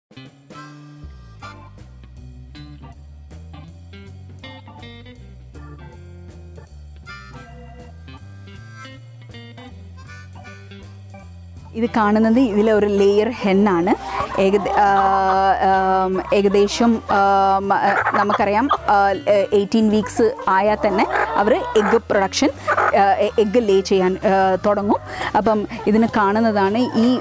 ഇത് കാണുന്നത് ഇതിലെ ഒരു ലെയർ ഹെന്നാണ് ഏകദ ആ, ആം, ഏകദേശം ആം, ആ, നമുക്കറിയാം എയ്റ്റീൻ വീക്സ് ആയാൽ തന്നെ അവർ എഗ്ഗ് പ്രൊഡക്ഷൻ എഗ്ഗ് ലേ ചെയ്യാൻ ആ, തുടങ്ങും അപ്പം ഇതിന് കാണുന്നതാണ് ഈ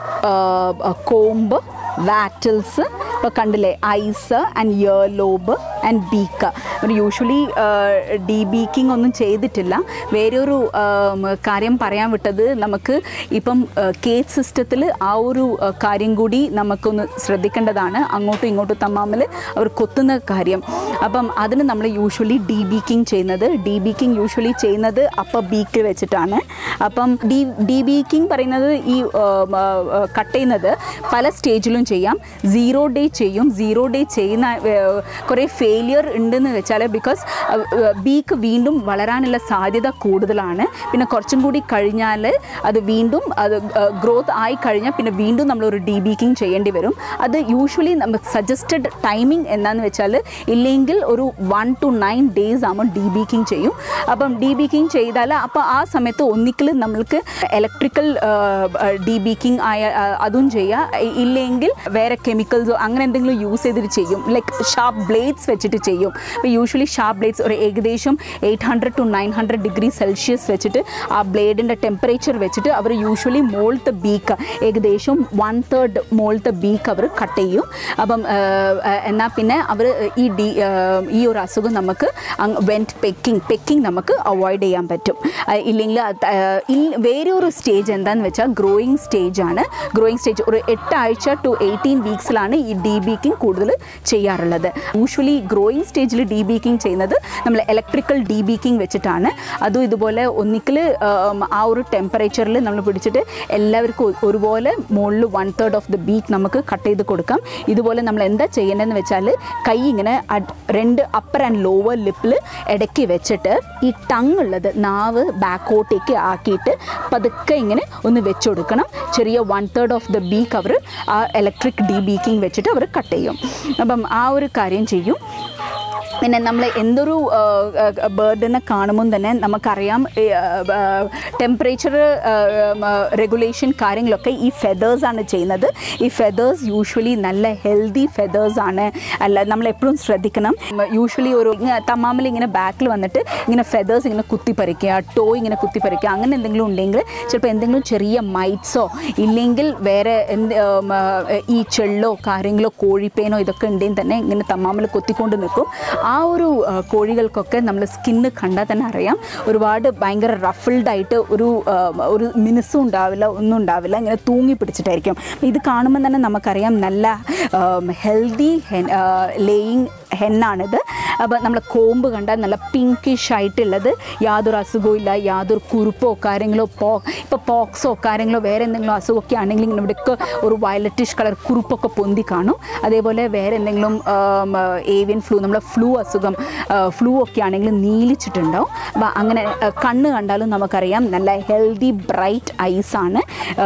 ആ, കോമ്പ് വാറ്റൽസ് ഇപ്പോൾ കണ്ടില്ലേ eyes and ear lobe and beak ഒരു യൂഷ്വലി ഡീ ബീക്കിംഗ് ഒന്നും ചെയ്തിട്ടില്ല വേറൊരു ആം, കാര്യം പറയാൻ വിട്ടത് നമുക്ക് ഇപ്പം കേസ് സിസ്റ്റത്തിൽ ആ ഒരു ആ, കാര്യം കൂടി നമുക്കൊന്ന് ശ്രദ്ധിക്കേണ്ടതാണ് അങ്ങോട്ടും ഇങ്ങോട്ടും തമ്മിൽ അവർ കൊത്തുന്ന കാര്യം അപ്പം അതിന് നമ്മൾ യൂഷ്വലി ഡീ ബീക്കിംഗ് ചെയ്യുന്നത് ഡീ ബീക്കിംഗ് യൂഷ്വലി ചെയ്യുന്നത് അപ്പർ ബീക്ക് വെച്ചിട്ടാണ് അപ്പം ഡീ ഡീ ബീക്കിംഗ് പറയുന്നത് ഈ കട്ട് ചെയ്യുന്നത് പല സ്റ്റേജിലും ചെയ്യാം സീറോ ഡേ ചെയ്യും സീറോ ഡേ ചെയ്യുന്ന ഏഹ്, കുറേ ഫെയിലിയർ ഉണ്ടെന്ന് വെച്ചാൽ ബിക്കോസ് ബീക്ക് വീണ്ടും വളരാനുള്ള സാധ്യത കൂടുതലാണ് പിന്നെ കുറച്ചും കൂടി കഴിഞ്ഞാൽ അത് വീണ്ടും അത് ഗ്രോത്ത് ആയി കഴിഞ്ഞാൽ പിന്നെ വീണ്ടും നമ്മളൊരു ഡീ ബീക്കിംഗ് ചെയ്യേണ്ടി വരും അത് യൂഷ്വലി നമുക്ക് സജസ്റ്റഡ് ടൈമിംഗ് എന്താണെന്ന് വെച്ചാൽ ഇല്ലെങ്കിൽ ഒരു വൺ ടു നയൻ ഡേയ്സ് ആകുമ്പോൾ ഡീ ബീക്കിംഗ് ചെയ്യും അപ്പം ഡീ ബീക്കിംഗ് ചെയ്താൽ അപ്പോൾ ആ സമയത്ത് ഒന്നിക്കൽ നമ്മൾക്ക് ഇലക്ട്രിക്കൽ ഡീ ബീക്കിംഗ് ആയ ആ, അതും ചെയ്യാം ഇ- ഇല്ലെങ്കിൽ വേറെ കെമിക്കൽസോ അങ്ങനെ എന്തെങ്കിലും യൂസ് ചെയ്തിട്ട് ചെയ്യും ലൈക്ക് ഷാർപ്പ് ബ്ലേഡ്സ് വെച്ചിട്ട് ചെയ്യും അപ്പോൾ യൂഷ്വലി ഷാർപ്പ് ബ്ലേഡ്സ് ഒരു ഏകദേശം eight hundred to nine hundred degree celsius വെച്ചിട്ട് ആ ബ്ലേഡിൻ്റെ ടെമ്പറേച്ചർ വെച്ചിട്ട് അവർ യൂഷ്വലി മോളത്തെ ബീക്ക് ഏകദേശം വൺ തേർഡ് മോളത്തെ ബീക്ക് അവർ കട്ട് ചെയ്യും അപ്പം എന്നാൽ പിന്നെ അവർ ഈ ഡി ഈ ഒരു അസുഖം നമുക്ക് വെൻറ്റ് പെക്കിംഗ് പെക്കിംഗ് നമുക്ക് അവോയ്ഡ് ചെയ്യാൻ പറ്റും ആ, ഇല്ലെങ്കിൽ അത്, ആ, ഇൽ- വേറെ ഒരു സ്റ്റേജ് എന്താണെന്ന് വെച്ചാൽ ഗ്രോയിങ് സ്റ്റേജ് ആണ് ഗ്രോയിങ് സ്റ്റേജ് ഒരു എട്ടാഴ്ച ടു എയ്റ്റീൻ വീക്സിലാണ് ഈ ഡീ ബീക്കിംഗ് കൂടുതൽ ചെയ്യാറുള്ളത് യൂഷ്വലി ഗ്രോയിങ് സ്റ്റേജിൽ ഡീ ബീക്കിംഗ് ചെയ്യുന്നത് നമ്മൾ ഇലക്ട്രിക്കൽ ഡീ ബീക്കിംഗ് വെച്ചിട്ടാണ് അതും ഇതുപോലെ ഒന്നിക്കൽ ആ ഒരു ടെമ്പറേച്ചറിൽ നമ്മൾ പിടിച്ചിട്ട് എല്ലാവർക്കും ഒ- ഒരുപോലെ മുകളിൽ one third of the beak നമുക്ക് കട്ട് ചെയ്ത് കൊടുക്കാം ഇതുപോലെ നമ്മൾ എന്താ ചെയ്യേണ്ടതെന്ന് വെച്ചാൽ കൈ ഇങ്ങനെ അഡ്- രണ്ട് അപ്പർ ആൻഡ് ലോവർ ലിപ്പിൽ ഇടയ്ക്ക് വെച്ചിട്ട് ഈ ടങ് ഉള്ളത് നാവ് ബാക്കോട്ടേക്ക് ആക്കിയിട്ട് പതുക്കെ ഇങ്ങനെ ഒന്ന് വെച്ച് കൊടുക്കണം ചെറിയ one third of the beak അവർ ആ ഇലക്ട്രിക് ഡീ ബീക്കിംഗ് വെച്ചിട്ട് അവർ കട്ട് ചെയ്യും അപ്പം ആ ഒരു കാര്യം ചെയ്യും പിന്നെ നമ്മൾ എന്തൊരു ബേർഡിനെ കാണുമ്പോൾ തന്നെ നമുക്കറിയാം ടെമ്പറേച്ചർ റെഗുലേഷൻ കാര്യങ്ങളൊക്കെ ഈ ഫെദേഴ്സ് ആണ് ചെയ്യുന്നത് ഈ ഫെദേഴ്സ് യൂഷ്വലി നല്ല ഹെൽത്തി ഫെദേഴ്സ് ആണ് അല്ല നമ്മൾ എപ്പോഴും ശ്രദ്ധിക്കണം യൂഷ്വലി ഒരു തമ്മാമിൽ ഇങ്ങനെ ബാക്കിൽ വന്നിട്ട് ഇങ്ങനെ ഫെദേഴ്സ് ഇങ്ങനെ കുത്തിപ്പറിക്കുക ടോ ഇങ്ങനെ കുത്തിപ്പറിക്കുക അങ്ങനെ എന്തെങ്കിലും ഉണ്ടെങ്കിൽ ചിലപ്പോൾ എന്തെങ്കിലും ചെറിയ മൈറ്റ്സോ ഇല്ലെങ്കിൽ വേറെ എന്ത് ഉം, ആ, ഈ ചെള്ളോ കാര്യങ്ങളോ കോഴിപ്പേനോ ഇതൊക്കെ ഉണ്ടെങ്കിൽ തന്നെ ഇങ്ങനെ തമ്മാമിൽ കൊത്തിക്കൊണ്ട് നിൽക്കും ആ ഒരു ആ, കോഴികൾക്കൊക്കെ നമ്മൾ സ്കിന്ന് കണ്ടാൽ തന്നെ അറിയാം ഒരുപാട് ഭയങ്കര റഫിൾഡ് ആയിട്ട് ഒരു ആ, ഒരു മിനുസും ഉണ്ടാവില്ല ഒന്നും ഉണ്ടാവില്ല ഇങ്ങനെ തൂങ്ങി പിടിച്ചിട്ടായിരിക്കും അപ്പോൾ ഇത് കാണുമ്പോൾ തന്നെ നമുക്കറിയാം നല്ല ഹെൽത്തി ഹെൻ ലേയിങ് ഹെന്നാണിത് അപ്പോൾ നമ്മൾ കോമ്പ് കണ്ടാൽ നല്ല പിങ്കിഷ് ആയിട്ടുള്ളത് യാതൊരു അസുഖവും ഇല്ല യാതൊരു കുരുപ്പോ കാര്യങ്ങളോ പോ ഇപ്പോൾ പോക്സോ കാര്യങ്ങളോ വേറെ എന്തെങ്കിലും അസുഖമൊക്കെ ആണെങ്കിൽ ഇങ്ങനെ ഇവിടെയൊക്കെ ഒരു വയലറ്റിഷ് കളർ കുരുപ്പൊക്കെ പൊന്തി കാണും അതേപോലെ വേറെ എന്തെങ്കിലും ഏവിയൻ ഫ്ലൂ നമ്മുടെ ഫ്ലൂ അസുഖം ഫ്ലൂ ഒക്കെ ആണെങ്കിൽ നീലിച്ചിട്ടുണ്ടാവും അപ്പോൾ അങ്ങനെ ആ, കണ്ണ് കണ്ടാലും നമുക്കറിയാം നല്ല ഹെൽത്തി ബ്രൈറ്റ് ഐസാണ്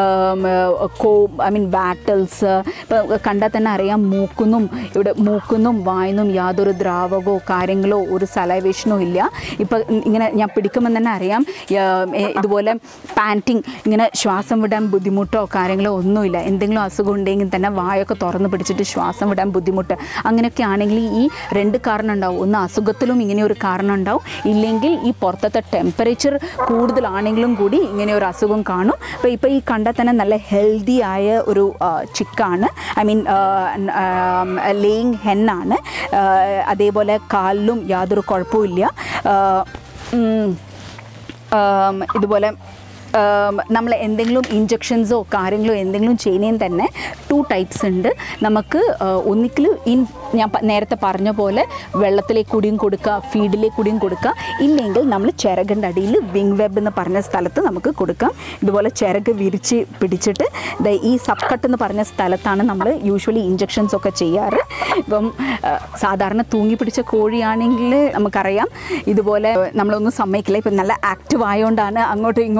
കോ ഐ മീൻ ബാറ്റൽസ് ഇപ്പോൾ കണ്ടാൽ തന്നെ അറിയാം മൂക്കുന്നും ഇവിടെ മൂക്കുന്നും വായന്നും യാതൊരു ദ്രാവകമോ കാര്യങ്ങളോ ഒരു സലൈവേഷനോ ഇല്ല ഇപ്പം ഇങ്ങനെ ഞാൻ പിടിക്കുമ്പോൾ തന്നെ അറിയാം ആ, എ- ഇതുപോലെ പാൻറ്റിങ് ഇങ്ങനെ ശ്വാസം വിടാൻ ബുദ്ധിമുട്ടോ കാര്യങ്ങളോ ഒന്നുമില്ല എന്തെങ്കിലും അസുഖം ഉണ്ടെങ്കിൽ തന്നെ വായൊക്കെ തുറന്ന് പിടിച്ചിട്ട് ശ്വാസം വിടാൻ ബുദ്ധിമുട്ട് അങ്ങനെയൊക്കെ ആണെങ്കിൽ ഈ രണ്ട് കാരണം ഉണ്ടാവും ഒന്ന് അസുഖത്തിലും ഇങ്ങനെ ഒരു കാരണം ഉണ്ടാവും ഇല്ലെങ്കിൽ ഈ പുറത്തത്തെ ടെമ്പറേച്ചർ കൂടുതലാണെങ്കിലും കൂടി ഇങ്ങനെ ഒരു അസുഖം കാണും അപ്പോൾ ഇപ്പോൾ ഈ കണ്ടാൽ തന്നെ നല്ല ഹെൽത്തി ആയ ഒരു ചിക്കാണ് ഐ മീൻ ലേയിങ് ഹെന്നാണ് അതേപോലെ കാലിലും യാതൊരു കുഴപ്പമില്ല ആ, ഉം, ആം, ഇതുപോലെ നമ്മൾ എന്തെങ്കിലും ഇഞ്ചക്ഷൻസോ കാര്യങ്ങളോ എന്തെങ്കിലും ചെയ്യുന്നതിന് തന്നെ ടു ടൈപ്സ് ഉണ്ട് നമുക്ക് ആ, ഒന്നിക്കൽ ഇൻ ഞാൻ പ- നേരത്തെ പറഞ്ഞ പോലെ വെള്ളത്തിലേക്ക് കൂടിയും കൊടുക്കുക ഫീഡിലേക്ക് കൂടിയും കൊടുക്കുക ഇല്ലെങ്കിൽ നമ്മൾ ചിറകിൻ്റെ അടിയിൽ വിങ് വെബ് എന്ന് പറഞ്ഞ സ്ഥലത്ത് നമുക്ക് കൊടുക്കാം ഇതുപോലെ ചിറക് വിരിച്ച് പിടിച്ചിട്ട് ദേ ഈ സബ് കട്ട് എന്ന് പറഞ്ഞ സ്ഥലത്താണ് നമ്മൾ യൂഷ്വലി ഇഞ്ചക്ഷൻസ് ഒക്കെ ചെയ്യാറ് ഇപ്പം ആ, സാധാരണ തൂങ്ങി പിടിച്ച കോഴിയാണെങ്കിൽ നമുക്കറിയാം ഇതുപോലെ നമ്മളൊന്നും സമ്മതിക്കില്ല ഇപ്പം നല്ല ആക്റ്റീവ് ആയതുകൊണ്ടാണ് അങ്ങോട്ടും ഇങ്ങോട്ടും നമ്മൾ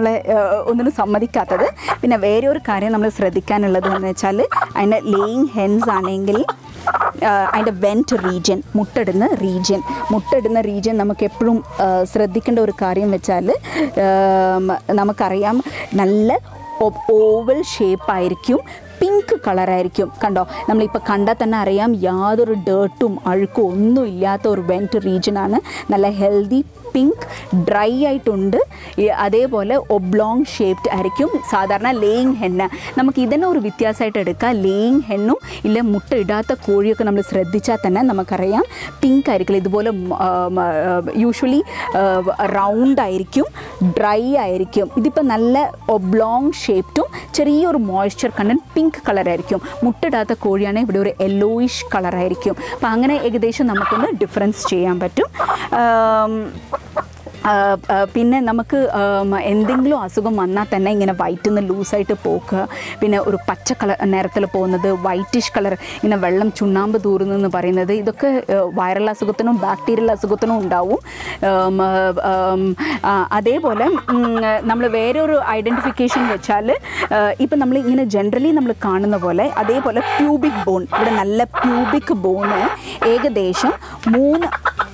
നമ്മളെ ഏഹ്, ഒന്നിനും സമ്മതിക്കാത്തത് പിന്നെ വേറെ ഒരു കാര്യം നമ്മൾ ശ്രദ്ധിക്കാനുള്ളത് എന്ന് വെച്ചാൽ അതിൻ്റെ ലേയിങ് ഹെൻസ് ആണെങ്കിൽ ആഹ് അതിൻ്റെ വെൻറ്റ് റീജിയൻ മുട്ടിടുന്ന റീജിയൻ മുട്ടിടുന്ന റീജിയൻ നമുക്ക് എപ്പോഴും ആഹ് ശ്രദ്ധിക്കേണ്ട ഒരു കാര്യം വെച്ചാൽ ആം, നമുക്കറിയാം നല്ല ഓവൽ ഷേപ്പായിരിക്കും പിങ്ക് കളറായിരിക്കും കണ്ടോ നമ്മളിപ്പോൾ കണ്ടാൽ തന്നെ അറിയാം യാതൊരു ഡേർട്ടും അഴുക്കും ഒന്നും ഇല്ലാത്ത ഒരു വെൻറ്റ് റീജിയനാണ് നല്ല ഹെൽത്തി പിങ്ക് ഡ്രൈ ആയിട്ടുണ്ട് ഈ അതേപോലെ ഒബ്ലോങ് ഷേപ്ഡ് ആയിരിക്കും സാധാരണ ലേയിങ് ഹെന്ന് നമുക്ക് ഇതിനെ ഒരു വ്യത്യാസമായിട്ട് എടുക്കാം ലേയിങ് ഹെന്നും ഇല്ല മുട്ട ഇടാത്ത കോഴിയൊക്കെ നമ്മൾ ശ്രദ്ധിച്ചാൽ തന്നെ നമുക്കറിയാം പിങ്ക് ആയിരിക്കില്ല ഇതുപോലെ യൂഷ്വലി റൗണ്ട് ആയിരിക്കും ഡ്രൈ ആയിരിക്കും ഇതിപ്പോൾ നല്ല ഒബ്ലോങ് ഷേപ്ഡും ചെറിയൊരു മോയ്സ്ചർ കണ്ടന്റ് പിങ്ക് കളറായിരിക്കും മുട്ടിടാത്ത കോഴിയാണെങ്കിൽ ഇവിടെ ഒരു യെല്ലോയിഷ് കളറായിരിക്കും അപ്പോൾ അങ്ങനെ ഏകദേശം നമുക്കൊന്ന് ഡിഫറൻസ് ചെയ്യാൻ പറ്റും ആം, ആ, ആ, പിന്നെ നമുക്ക് ആം, എന്തെങ്കിലും അസുഖം വന്നാൽ തന്നെ ഇങ്ങനെ വയറ്റിൽ നിന്ന് ലൂസായിട്ട് പോക്കുക പിന്നെ ഒരു പച്ച കളർ നിറത്തിൽ പോകുന്നത് വൈറ്റിഷ് കളർ ഇങ്ങനെ വെള്ളം ചുണ്ണാമ്പ് തൂറുന്നു പറയുന്നത് ഇതൊക്കെ വൈറൽ അസുഖത്തിനും ബാക്ടീരിയൽ അസുഖത്തിനും ഉണ്ടാവും ആം, ആം, ആ, അതേപോലെ നമ്മൾ വേറെ ഒരു ഐഡൻറ്റിഫിക്കേഷൻ വെച്ചാൽ ഇപ്പം നമ്മൾ ഇങ്ങനെ ജനറലി നമ്മൾ കാണുന്ന പോലെ അതേപോലെ പ്യൂബിക് ബോൺ ഇവിടെ നല്ല പ്യൂബിക് ബോണ് ഏകദേശം മൂന്ന്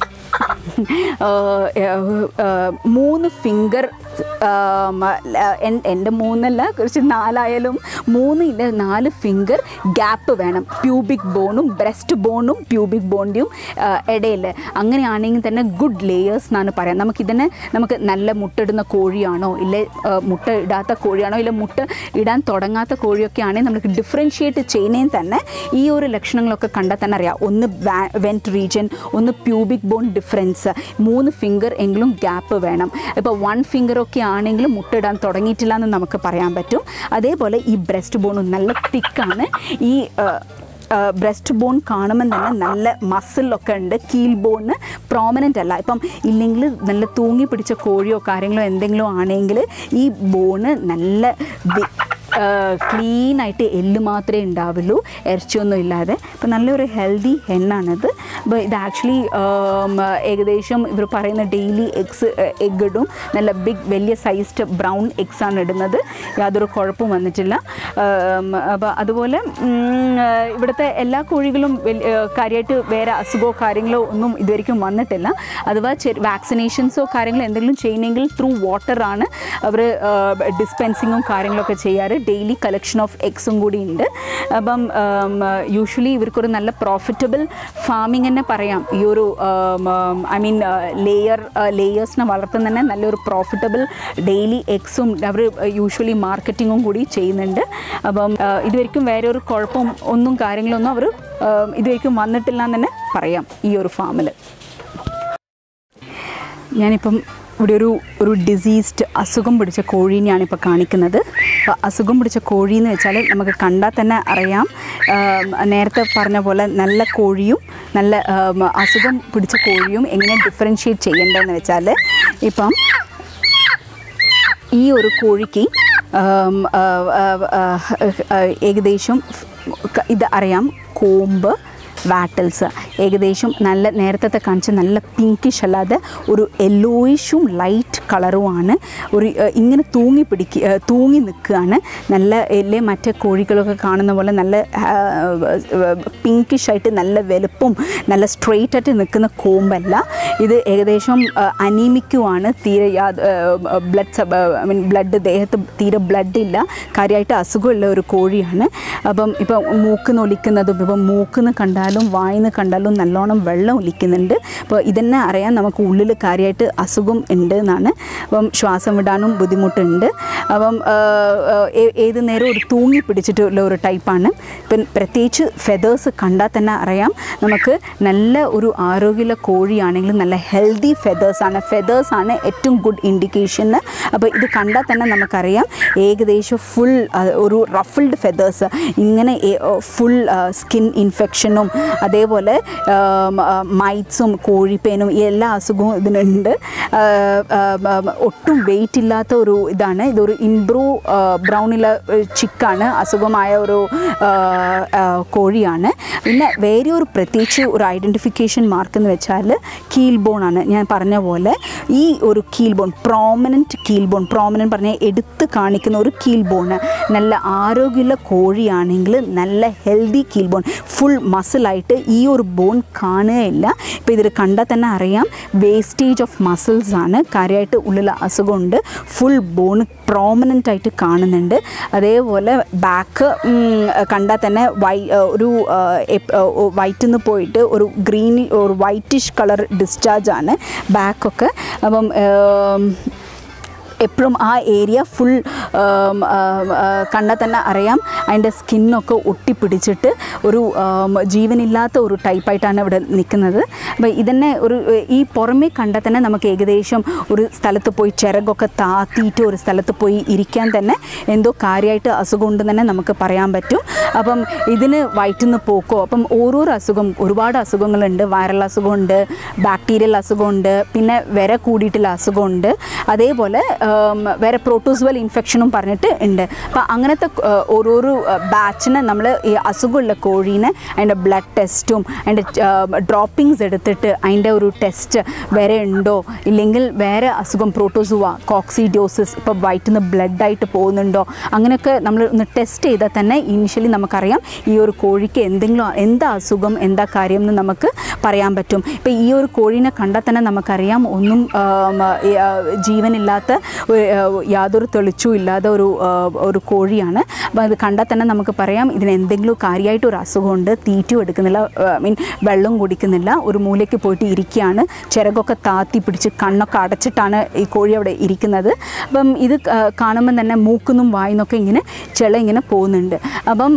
ആഹ് ആഹ് ആഹ് മൂന്ന് ഫിംഗർ എൻ്റെ മൂന്നല്ല കുറച്ച് നാലായാലും മൂന്ന് ഇല്ല നാല് ഫിംഗർ ഗ്യാപ്പ് വേണം പ്യൂബിക് ബോണും ബ്രസ്റ്റ് ബോണും പ്യൂബിക് ബോണിൻ്റെയും ഇടയിൽ അങ്ങനെയാണെങ്കിൽ തന്നെ ഗുഡ് ലേയേഴ്സ് എന്നാണ് പറയാം നമുക്കിതിനെ നമുക്ക് നല്ല മുട്ടയിടുന്ന കോഴിയാണോ ഇല്ലെ ആഹ് മുട്ട ഇടാത്ത കോഴിയാണോ ഇല്ല മുട്ട ഇടാൻ തുടങ്ങാത്ത കോഴിയൊക്കെ ആണെങ്കിൽ നമുക്ക് ഡിഫറൻഷിയേറ്റ് ചെയ്യുന്നതിന് തന്നെ ഈ ഒരു ലക്ഷണങ്ങളൊക്കെ കണ്ടാൽ തന്നെ അറിയാം ഒന്ന് വെൻറ്റ് റീജിയൻ ഒന്ന് പ്യൂബിക് ബോൺ ഡിഫറൻസ് മൂന്ന് ഫിംഗർ എങ്കിലും ഗ്യാപ്പ് വേണം ഇപ്പോൾ വൺ ഫിംഗർ ഒക്കെ ആണെങ്കിലും മുട്ടയിടാൻ തുടങ്ങിയിട്ടില്ല എന്ന് നമുക്ക് പറയാൻ പറ്റും അതേപോലെ ഈ ബ്രസ്റ്റ് ബോണും നല്ല തിക്കാണ് ഈ ബ്രസ്റ്റ് ബോൺ കാണുമ്പോൾ തന്നെ നല്ല മസിലൊക്കെ ഉണ്ട് കീൽ ബോണ് പ്രോമിനൻ്റ് അല്ല ഇപ്പം ഇല്ലെങ്കിൽ നല്ല തൂങ്ങി പിടിച്ച കോഴിയോ കാര്യങ്ങളോ എന്തെങ്കിലും ആണെങ്കിൽ ഈ ബോണ് നല്ല വി- ക്ലീൻ ആയിട്ട് എല്ല് മാത്രമേ ഉണ്ടാവുള്ളൂ ഇറച്ചിയൊന്നും ഇല്ലാതെ അപ്പോൾ നല്ലൊരു ഹെൽത്തി ഹെണ്ണാണിത് അപ്പോൾ ഇത് ആക്ച്വലി ഏകദേശം ഇവർ പറയുന്ന ഡെയിലി എഗ്സ് എഗ് ഇടും നല്ല ബിഗ് വലിയ സൈസ്ഡ് ബ്രൗൺ എഗ്സ് ആണ് ഇടുന്നത് യാതൊരു കുഴപ്പവും വന്നിട്ടില്ല അപ്പോൾ അതുപോലെ ഉം, ആ, ഇവിടുത്തെ എല്ലാ കോഴികളും വലിയ കാര്യമായിട്ട് വേറെ അസുഖമോ കാര്യങ്ങളോ ഒന്നും ഇതുവരെയ്ക്കും വന്നിട്ടില്ല അഥവാ ചെറിയ വാക്സിനേഷൻസോ കാര്യങ്ങളോ എന്തെങ്കിലും ചെയ്യണമെങ്കിൽ ത്രൂ വാട്ടറാണ് അവർ ഡിസ്പെൻസിങ്ങും കാര്യങ്ങളൊക്കെ ചെയ്യാറ് ഡെയിലി കളക്ഷൻ ഓഫ് എഗ്സും കൂടി ഉണ്ട് അപ്പം യൂഷ്വലി ഇവർക്കൊരു നല്ല പ്രോഫിറ്റബിൾ ഫാമിംഗ് തന്നെ പറയാം ഈ ഒരു ഐ മീൻ ലെയർ ലേയേഴ്സിനെ വളർത്തുന്ന തന്നെ നല്ലൊരു പ്രോഫിറ്റബിൾ ഡെയിലി എഗ്സും അവർ യൂഷ്വലി മാർക്കറ്റിങ്ങും കൂടി ചെയ്യുന്നുണ്ട് അപ്പം ആ, ഇതുവരെയ്ക്കും വേറെ ഒരു കുഴപ്പം ഒന്നും കാര്യങ്ങളൊന്നും അവർ ഇതുവരെയ്ക്കും വന്നിട്ടില്ല എന്ന് തന്നെ പറയാം ഈ ഒരു ഫാമിൽ ഞാനിപ്പം ഇവിടെ ഒരു ഒരു ഡിസീസ്ഡ് അസുഖം പിടിച്ച കോഴീനെയാണ് ഇപ്പോൾ കാണിക്കുന്നത് അപ്പോൾ അസുഖം പിടിച്ച കോഴി എന്ന് വെച്ചാൽ നമുക്ക് കണ്ടാൽ തന്നെ അറിയാം ആം, നേരത്തെ പറഞ്ഞ പോലെ നല്ല കോഴിയും നല്ല ആം, അസുഖം പിടിച്ച കോഴിയും എങ്ങനെ ഡിഫറൻഷ്യേറ്റ് ചെയ്യേണ്ടതെന്ന് വെച്ചാൽ ഇപ്പം ഈ ഒരു കോഴിക്ക് ആം, ആ, ആ, ആ, ആ, ഏകദേശം ക- ഇത് അറിയാം കോമ്പ് വാട്ടൽസ് ഏകദേശം നല്ല നേരത്തെ കാണിച്ച നല്ല പിങ്കിഷ് അല്ലാതെ ഒരു യെല്ലോയിഷും ലൈറ്റ് കളറുമാണ് ഒരു ആ, ഇങ്ങനെ തൂങ്ങി പിടിക്കുക ആ, തൂങ്ങി നിൽക്കുകയാണ് നല്ല എല്ലേ മറ്റേ കോഴികളൊക്കെ കാണുന്ന പോലെ നല്ല പിങ്കിഷ് ആയിട്ട് നല്ല വലുപ്പും നല്ല സ്ട്രെയിറ്റ് ആയിട്ട് നിൽക്കുന്ന കോമ്പല്ല ഇത് ഏകദേശം അനീമിക്കുമാണ് തീരെ ബ്ലഡ് ഐ മീൻ ബ്ലഡ് ദേഹത്ത് തീരെ ബ്ലഡ് ഇല്ല കാര്യമായിട്ട് അസുഖമുള്ള ഒരു കോഴിയാണ് അപ്പം ഇപ്പം മൂക്കുന്ന് ഒലിക്കുന്നതും ഇപ്പം മൂക്കുന്ന് കണ്ടാലും വായിന്ന് കണ്ടാലും നല്ലോണം വെള്ളം ഒലിക്കുന്നുണ്ട് അപ്പോൾ ഇതന്നെ അറിയാൻ നമുക്ക് ഉള്ളിൽ കാര്യമായിട്ട് അസുഖം ഉണ്ട് എന്നാണ് അപ്പം ശ്വാസം വിടാനും ബുദ്ധിമുട്ടുണ്ട് അപ്പം ആ, ആ, ഏ- ഏത് നേരം ഒരു തൂങ്ങി പിടിച്ചിട്ടുള്ള ഒരു ടൈപ്പാണ് ഇപ്പം പ്രത്യേകിച്ച് ഫെതേഴ്സ് കണ്ടാൽ തന്നെ അറിയാം നമുക്ക് നല്ല ഒരു ആരോഗ്യമുള്ള കോഴിയാണെങ്കിൽ നല്ല ഹെൽത്തി ഫെതേഴ്സാണ് ഫെതേഴ്സാണ് ഏറ്റവും ഗുഡ് ഇൻഡിക്കേഷൻ അപ്പോൾ ഇത് കണ്ടാൽ തന്നെ നമുക്കറിയാം ഏകദേശം ഫുൾ ഒരു റഫിൾഡ് ഫെതേഴ്സ് ഇങ്ങനെ ഫുൾ സ്കിൻ ഇൻഫെക്ഷനും അതേപോലെ മൈറ്റ്സും കോഴിപ്പേനും എല്ലാ അസുഖവും ഇതിനുണ്ട് ആ, ആ, ആ, ഒട്ടും വെയിറ്റ് ഇല്ലാത്ത ഒരു ഇതാണ് ഇതൊരു ഇൻബ്രൂ ബ്രൗണില ചിക്കാണ് അസുഖമായ ഒരു ആ, ആ, കോഴിയാണ് പിന്നെ വേറെ ഒരു പ്രത്യേകിച്ച് ഒരു ഐഡൻറ്റിഫിക്കേഷൻ മാർക്ക് എന്ന് വെച്ചാൽ കീൽ ബോൺ ആണ് ഞാൻ പറഞ്ഞ പോലെ ഈ ഒരു keel bone prominent keel bone prominent പറഞ്ഞാൽ എടുത്ത് കാണിക്കുന്ന ഒരു കീൽ ബോൺ നല്ല ആരോഗ്യമുള്ള കോഴിയാണെങ്കിൽ നല്ല ഹെൽത്തി കീൽ ബോൺ ഫുൾ മസിലായിട്ട് ഈ ഒരു ബോൺ കാണുകയില്ല ഇപ്പോൾ ഇതിൽ കണ്ടാൽ തന്നെ അറിയാം വേസ്റ്റേജ് ഓഫ് മസിൽസ് ആണ് കാര്യമായിട്ട് ഉള്ളിൽ അസുഖമുണ്ട് ഫുൾ ബോൺ പ്രോമിനൻ്റ് ആയിട്ട് കാണുന്നുണ്ട് അതേപോലെ ബാക്ക് കണ്ടാൽ തന്നെ വൈ ഒരു വൈറ്റിൽ നിന്ന് പോയിട്ട് ഒരു ഗ്രീൻ ഒരു വൈറ്റിഷ് കളർ ഡിസ്ചാർജ് ആണ് ബാക്കൊക്കെ അപ്പം ഏം, എപ്പോഴും ആ ഏരിയ ഫുൾ കണ്ടാൽ തന്നെ അറിയാം അതിൻ്റെ സ്കിന്നൊക്കെ ഒട്ടിപ്പിടിച്ചിട്ട് ഒരു ആം, ജീവനില്ലാത്ത ഒരു ടൈപ്പായിട്ടാണ് ഇവിടെ നിൽക്കുന്നത് അപ്പോൾ ഇതന്നെ ഒരു ഈ പുറമേ കണ്ടാൽ തന്നെ നമുക്ക് ഏകദേശം ഒരു സ്ഥലത്ത് പോയി ചിറകൊക്കെ താത്തിയിട്ട് ഒരു സ്ഥലത്ത് പോയി ഇരിക്കാൻ തന്നെ എന്തോ കാര്യമായിട്ട് അസുഖം ഉണ്ടെന്ന് തന്നെ നമുക്ക് പറയാൻ പറ്റും അപ്പം ഇതിന് വയറ്റിൽ നിന്ന് പോക്കോ അപ്പം ഓരോരോ അസുഖം ഒരുപാട് അസുഖങ്ങളുണ്ട് വൈറൽ അസുഖമുണ്ട് ബാക്ടീരിയൽ അസുഖമുണ്ട് പിന്നെ വിര കൂടിയിട്ടുള്ള അസുഖമുണ്ട് അതേപോലെ ഉം, വേറെ പ്രോട്ടോസുവൽ ഇൻഫെക്ഷനും പറഞ്ഞിട്ട് ഉണ്ട് അപ്പോൾ അങ്ങനത്തെ ആ, ഓരോരോ ബാച്ചിന് നമ്മൾ ഈ അസുഖമുള്ള കോഴീനെ അതിൻ്റെ ബ്ലഡ് ടെസ്റ്റും അതിൻ്റെ ഡ്രോപ്പിങ്സ് എടുത്തിട്ട് അതിൻ്റെ ഒരു ടെസ്റ്റ് വേറെ ഉണ്ടോ ഇല്ലെങ്കിൽ വേറെ അസുഖം പ്രോട്ടോസുവ കോക്സിഡോസിസ് ഇപ്പോൾ വയറ്റിൽ നിന്ന് ബ്ലഡായിട്ട് പോകുന്നുണ്ടോ അങ്ങനെയൊക്കെ നമ്മൾ ഒന്ന് ടെസ്റ്റ് ചെയ്താൽ തന്നെ ഇനിഷ്യലി നമുക്കറിയാം ഈ ഒരു കോഴിക്ക് എന്തെങ്കിലും എന്താ അസുഖം എന്താ കാര്യം എന്ന് നമുക്ക് പറയാൻ പറ്റും ഇപ്പോൾ ഈ ഒരു കോഴീനെ കണ്ടാൽ തന്നെ നമുക്കറിയാം ഒന്നും ആം, ഈ, ആ, ജീവനില്ലാത്ത ഒരു, ആ, യാതൊരു തെളിച്ചും ഇല്ലാത്ത ഒരു ആ, ഒരു കോഴിയാണ് അപ്പോൾ അത് കണ്ടാൽ തന്നെ നമുക്ക് പറയാം ഇതിന് എന്തെങ്കിലും കാര്യമായിട്ട് ഒരു അസുഖമുണ്ട് തീറ്റും എടുക്കുന്നില്ല ഐ മീൻ വെള്ളം കുടിക്കുന്നില്ല ഒരു മൂലയ്ക്ക് പോയിട്ട് ഇരിക്കുകയാണ് ചിറകൊക്കെ താത്തി പിടിച്ച് കണ്ണൊക്കെ അടച്ചിട്ടാണ് ഈ കോഴി അവിടെ ഇരിക്കുന്നത് അപ്പം ഇത് ക- കാണുമ്പം തന്നെ മൂക്കുന്നും വായിന്നൊക്കെ ഇങ്ങനെ ചില ഇങ്ങനെ പോകുന്നുണ്ട് അപ്പം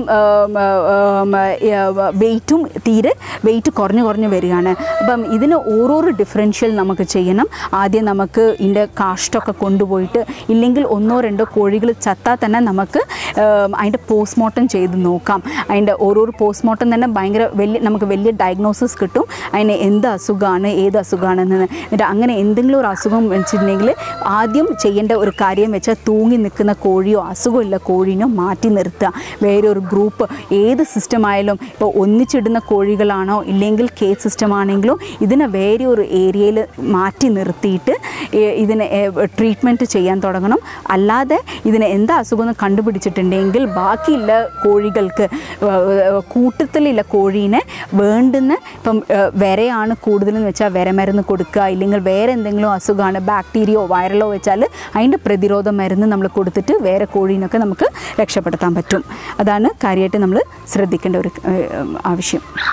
വെയിറ്റും തീരെ വെയിറ്റ് കുറഞ്ഞു കുറഞ്ഞു വരികയാണ് അപ്പം ഇതിന് ഓരോരോ ഡിഫറൻഷ്യൽ നമുക്ക് ചെയ്യണം ആദ്യം നമുക്ക് ഇതിൻ്റെ കാഷ്ടമൊക്കെ കൊണ്ടുപോയിട്ട് ഇല്ലെങ്കിൽ ഒന്നോ രണ്ടോ കോഴികൾ ചത്താൽ തന്നെ നമുക്ക് ഉം, അതിൻ്റെ പോസ്റ്റ്മോർട്ടം ചെയ്ത് നോക്കാം അതിൻ്റെ ഓരോരോ പോസ്റ്റ്മോർട്ടം തന്നെ ഭയങ്കര വലിയ നമുക്ക് വലിയ ഡയഗ്നോസിസ് കിട്ടും അതിന് എന്ത് അസുഖമാണ് ഏത് അസുഖമാണെന്ന് എന്നിട്ട് അങ്ങനെ എന്തെങ്കിലും ഒരു അസുഖം വെച്ചിട്ടുണ്ടെങ്കിൽ ആദ്യം ചെയ്യേണ്ട ഒരു കാര്യം വെച്ചാൽ തൂങ്ങി നിൽക്കുന്ന കോഴിയോ അസുഖമില്ല കോഴീനോ മാറ്റി നിർത്തുക വേറെ ഒരു ഗ്രൂപ്പ് ഏത് സിസ്റ്റം ആയാലും ഇപ്പോൾ ഒന്നിച്ചിടുന്ന കോഴികളാണോ ഇല്ലെങ്കിൽ കേസ് സിസ്റ്റം ആണെങ്കിലും ഇതിനെ വേറെ ഒരു ഏരിയയിൽ മാറ്റി നിർത്തിയിട്ട് ഏ- ഇതിനെ ട്രീറ്റ്മെൻറ്റ് ചെയ്യാൻ തുടങ്ങണം അല്ലാതെ ഇതിന് എന്താ അസുഖം എന്ന് കണ്ടുപിടിച്ചിട്ടുണ്ടെങ്കിൽ ബാക്കിയുള്ള കോഴികൾക്ക് കൂട്ടത്തിലുള്ള കോഴീനെ വേണ്ടുന്ന ഇപ്പം ഏഹ്, വിരയാണ് കൂടുതലെന്ന് വെച്ചാൽ വിരമരുന്ന് കൊടുക്കുക ഇല്ലെങ്കിൽ വേറെ എന്തെങ്കിലും അസുഖമാണ് ബാക്ടീരിയോ വൈറലോ വെച്ചാൽ അതിൻ്റെ പ്രതിരോധ മരുന്ന് നമ്മൾ കൊടുത്തിട്ട് വേറെ കോഴീനൊക്കെ നമുക്ക് രക്ഷപ്പെടുത്താൻ പറ്റും അതാണ് കാര്യമായിട്ട് നമ്മൾ ശ്രദ്ധിക്കേണ്ട ഒരു ഏഹ്, ആവശ്യം